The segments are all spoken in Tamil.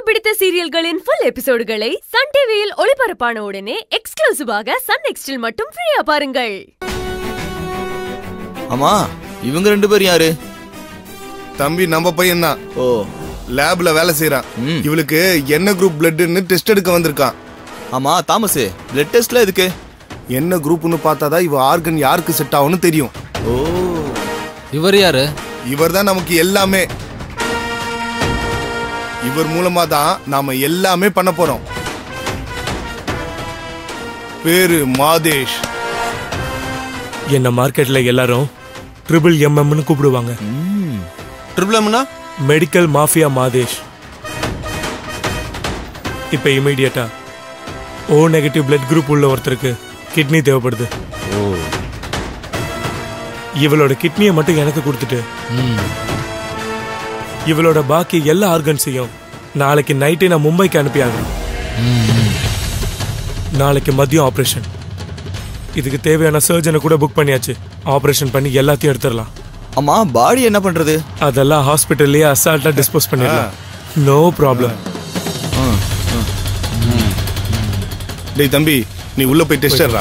பிடித்த சீரியல்களின் ஃபுல் எபிசோடுகளை சன் டிவியில் ஒளிபரப்பான உடனே எக்ஸ்க்ளூசிவாக சன் நெக்ஸ்டில் மட்டும் ஃப்ரீயா பாருங்கள் ஆமா இவங்க ரெண்டு பேரும் யாரு தம்பி நம்ம பையன் தான் ஓ லேப்ல வேலை செய்யறான் ம். இவளுக்கு என்ன குரூப் பிளட்னு டெஸ்ட் எடுக்க வந்திருக்கான் ஆமா தாமஸ் பிளட் டெஸ்ட்ல எதுக்கு என்ன குரூப்னு பார்த்தாதான் இவ ஆர்கன் யாருக்கு செட் ஆகும்னு தெரியும் ஓ இவர் யாரு இவர் தான் நமக்கு எல்லாமே இவர் மூலமா தான் நாம எல்லாமே பண்ண போறோம் பேரு மாதேஷ் என்ன மார்க்கெட்ல எல்லாரும் ட்ரிபிள் எம்எம்னு கூப்பிடுவாங்க ட்ரிபிள் எம்னா மெடிக்கல் மாஃபியா மாதேஷ் இப்போ இமீடியட்டா ஓ நெகட்டிவ் பிளட் குரூப் உள்ள ஒருத்தருக்கு கிட்னி தேவைப்படுது இவளோட கிட்னியை மட்டும் எனக்கு கொடுத்துட்டு இவளோட பாக்கி எல்லா ஆர்கன்ஸையும் நாளைக்கு நைட்டே நான் மும்பைக்கு அனுப்பி ஆகணும் நாளைக்கு மதியம் ஆப்ரேஷன் இதுக்கு தேவையான சர்ஜனை கூட புக் பண்ணியாச்சு ஆப்ரேஷன் பண்ணி எல்லாத்தையும் எடுத்துடலாம் ஆமா பாடி என்ன பண்றது அதெல்லாம் ஹாஸ்பிட்டல்லயே அசால்ட்டா டிஸ்போஸ் பண்ணிடலாம் நோ ப்ராப்ளம் டேய் தம்பி நீ உள்ள போய் டெஸ்ட் எடுறா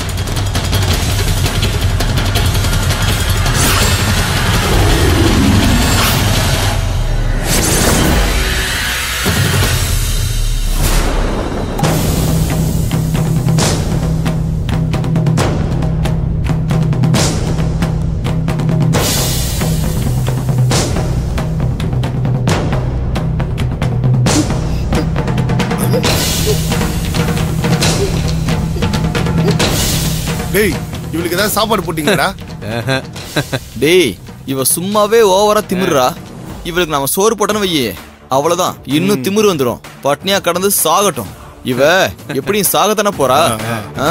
டேய் இவளுக்கு ஏதாவது சாப்பாடு போட்டீங்கடா டேய் இவ சும்மாவே ஓவரா திமிர்றா இவளுக்கு நாம சோறு போட்டோன்னு வையே அவ்வளவுதான் இன்னும் திமிரு வந்துடும் பட்னியா கடந்து சாகட்டும் இவ எப்படியும் சாகத்தானே போறா ஆ?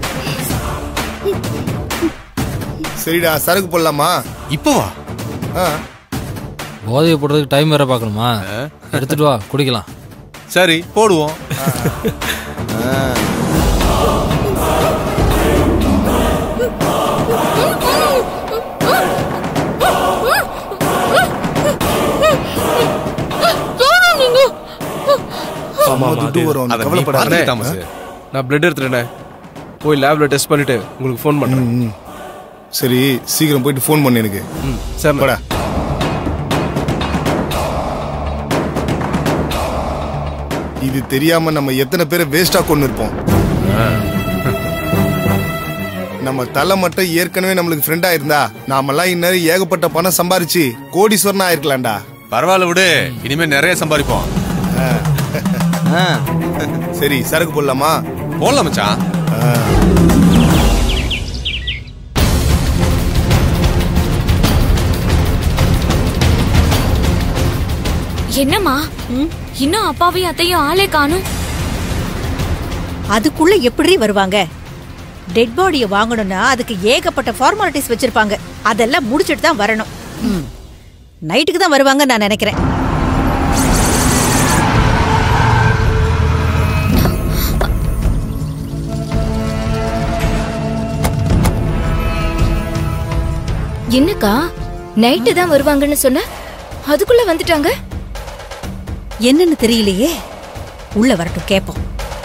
சரிடா சரக்கு போடலாமா இப்போவா ஆ. போதையை போடுறதுக்கு டைம் வேற பார்க்கணுமா எடுத்துட்டு வா குடிக்கலாம் சரி போடுவோம் அம்மா துட்டு வரும் நீ அதை நீ கவலைப்படாத பார்த்துக்க, தாமஸ் நான் பிளட் எடுத்துட்டேனே போய் லேப்ல டெஸ்ட் பண்ணிட்டு உங்களுக்கு ஃபோன் பண்றேன் ம், ம். சரி சீக்கிரம் போயிட்டு ஃபோன் பண்ணு எனக்கு ம் சரி போடா இது தெரியாம நம்ம எத்தனை பேரை வேஸ்டா கொண்டு இருப்போம் நம்ம தலை மட்டும் ஏற்கனவே நம்மளுக்கு ஃப்ரெண்டா இருந்தா நாமெல்லாம் இந்நேரம் ஏகப்பட்ட பணம் சம்பாரிச்சு கோடீஸ்வரனா ஆயிருக்கலாம்டா பரவாயில்ல விடு இனிமே நிறைய சம்பாதிப்போம் ஆ. சரி சரக்கு போடலாமா போடலாம் மச்சான் என்னம்மா இன்னும் அப்பாவையும் அத்தையும் ஆளே காணும் அதுக்குள்ள எப்படி வருவாங்க டெட் பாடியை வாங்கணும்னா அதுக்கு ஏகப்பட்ட ஃபார்மாலிட்டிஸ் வச்சிருப்பாங்க அதெல்லாம் முடிச்சிட்டு தான் வரணும் ம். நைட்டுக்கு தான் வருவாங்க நான் நினைக்கிறேன் என்னக்கா நைட்டு தான் வருவாங்கன்னு சொன்ன அதுக்குள்ள வந்துட்டாங்க என்னன்னு தெரியலையே உள்ள வரட்டும் கேப்போம்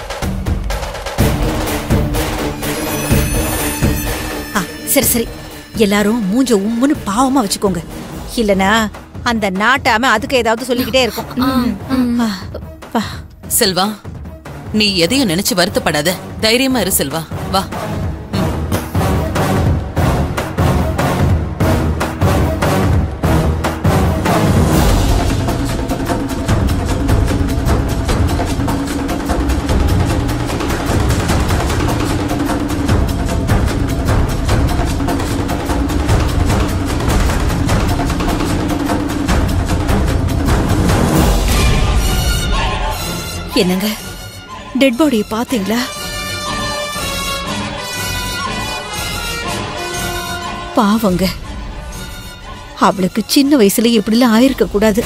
ஆ, சரி சரி எல்லாரும் மூஞ்ச உம்முன்னு பாவமா வச்சுக்கோங்க இல்லனா அந்த நாட்டாம அதுக்கு ஏதாவது சொல்லிக்கிட்டே இருக்கும் ம். ஆ, வா. செல்வா நீ எதையும் நினைச்சு வருத்தப்படாத தைரியமா இரு செல்வா வா என்னங்க டெட் பாடியை பாத்தீங்களா பாவங்க அவளுக்கு சின்ன வயசுல இப்படிலாம் ஆயிருக்க கூடாது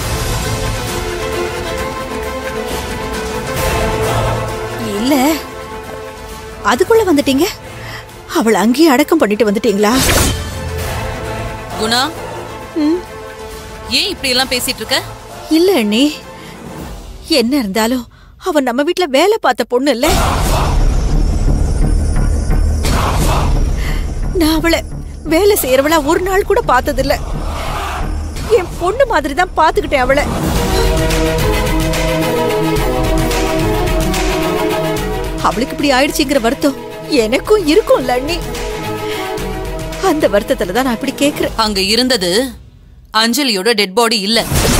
இல்ல அதுக்குள்ள வந்துட்டீங்க அவளை அங்கேயே அடக்கம் பண்ணிட்டு வந்துட்டீங்களா குணா ஏன் இப்படி எல்லாம் பேசிட்டு இருக்க இல்ல அண்ணி என்ன இருந்தாலும் அவன் நம்ம வீட்ல வேலை பார்த்த பொண்ணு இல்ல நான் அவளை வேலை செய்யறவளா ஒரு நாள் கூட பார்த்ததில்ல என் பொண்ணு மாதிரி தான் பாத்துக்கிட்டேன் அவளை அவளுக்கு இப்படி ஆயிடுச்சுங்கிற வருத்தம் எனக்கும் இருக்கும்ல அண்ணி அந்த வருத்தத்துல தான் நான் இப்படி கேக்குறேன் அங்க இருந்தது அஞ்சலியோட டெட் பாடி இல்ல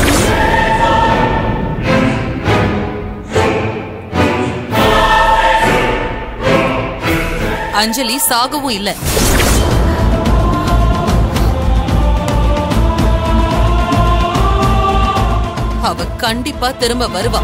அஞ்சலி சாகவும் இல்ல அவ கண்டிப்பா திரும்ப வருவா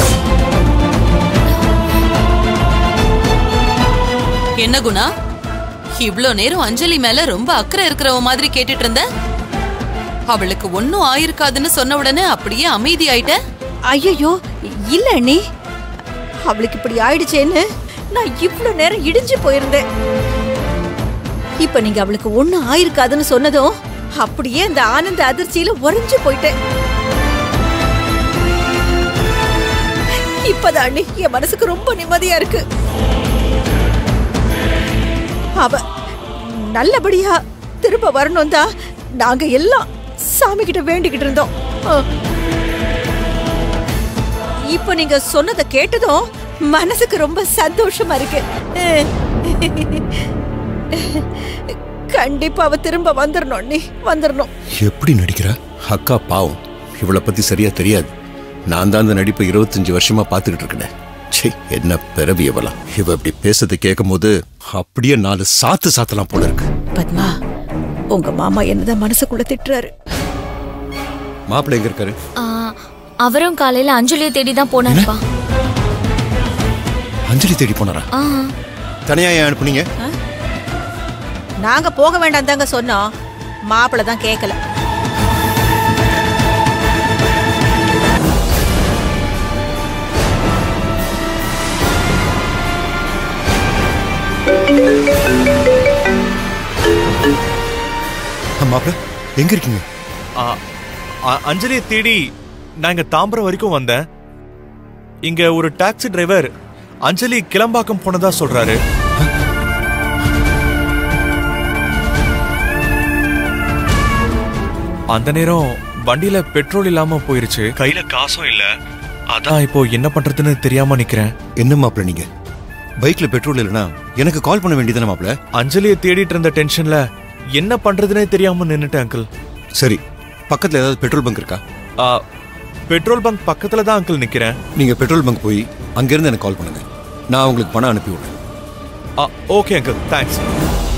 என்ன குணா இவ்ளோ நேரம் அஞ்சலி மேல ரொம்ப அக்கறை இருக்கிறவ மாதிரி கேட்டுட்டு இருந்த அவளுக்கு ஒன்னும் ஆயிருக்காதுன்னு சொன்ன உடனே அப்படியே அமைதி ஆயிட்ட ஐயோ இல்ல அண்ணி அவளுக்கு இப்படி ஆயிடுச்சேன்னு நான் இவ்ளோ நேரம் இடிஞ்சு போயிருந்தேன் இப்ப நீங்க அவளுக்கு ஒண்ணும் ஆயிருக்காதுன்னு சொன்னதும் அப்படியே அந்த ஆனந்த அதிர்ச்சியில உறைஞ்சு போயிட்டேன் இப்பதான் அண்ணி என் மனசுக்கு ரொம்ப நிம்மதியா இருக்கு அவ நல்லபடியா திரும்ப வரணும் தான் நாங்க எல்லாம் சாமி கிட்ட வேண்டிக்கிட்டு இருந்தோம் ஆ. இப்போ நீங்க சொன்னதை கேட்டதும் மனசுக்கு ரொம்ப சந்தோஷமா இருக்கு கண்டிப்பா அவ திரும்ப வந்துடணும் நீ வந்துடணும் எப்படி நடிக்கிறா அக்கா பாவம் இவளை பத்தி சரியா தெரியாது நான் தான் அந்த நடிப்பை இருபத்தஞ்சு வருஷமா பார்த்துக்கிட்டு இருக்கேன் ச்சே என்ன பிறவி இவளா இவ இப்படி பேசுறதை கேட்கும் போது அப்படியே நாலு சாத்து சாத்தலாம் போல இருக்கு பத்மா உங்க மாமா என்னதான் மனசுக்குள்ள திட்டுறாரு மாப்பிள்ளை எங்க இருக்காரு ஆ, அவரும் காலையில அஞ்சலியை தேடி தான் போனாருப்பா அஞ்சலி தேடி போனாரா ஆ தனியா ஏன் அனுப்புனீங்க நாங்க போக வேண்டாம் தாங்க சொன்னோம் மாப்பிள்ள தான் கேட்கல மாப்பிள்ள எங்க இருக்கீங்க ஆ, அ- அஞ்சலியை தேடி நான் இங்க தாம்பரம் வரைக்கும் வந்தேன் இங்க ஒரு டாக்ஸி டிரைவர் அஞ்சலி கிளம்பாக்கம் போனதா சொல்றாரு அந்த நேரம் வண்டியில பெட்ரோல் இல்லாம போயிருச்சு கையில காசும் இல்ல அதான் இப்போ என்ன பண்றதுன்னு தெரியாம நிக்கிறேன் என்ன மாப்பிள்ள நீங்க பைக்ல பெட்ரோல் இல்லைன்னா எனக்கு கால் பண்ண வேண்டியதானே மாப்பிள்ள அஞ்சலியை தேடிட்டு இருந்த டென்ஷன்ல என்ன பண்றதுனே தெரியாம நின்னுட்டேன் அங்கிள் சரி பக்கத்துல ஏதாவது பெட்ரோல் பங்க் இருக்கா ஆ, பெட்ரோல் பங்க் பக்கத்துல தான் அங்கிள் நிக்கிறேன் நீங்க பெட்ரோல் பங்க் போய் அங்கிருந்து எனக்கு கால் பண்ணுங்க நான் உங்களுக்கு பணம் அனுப்பி விடுறேன் ஓகே அங்கிள் தேங்க்ஸ்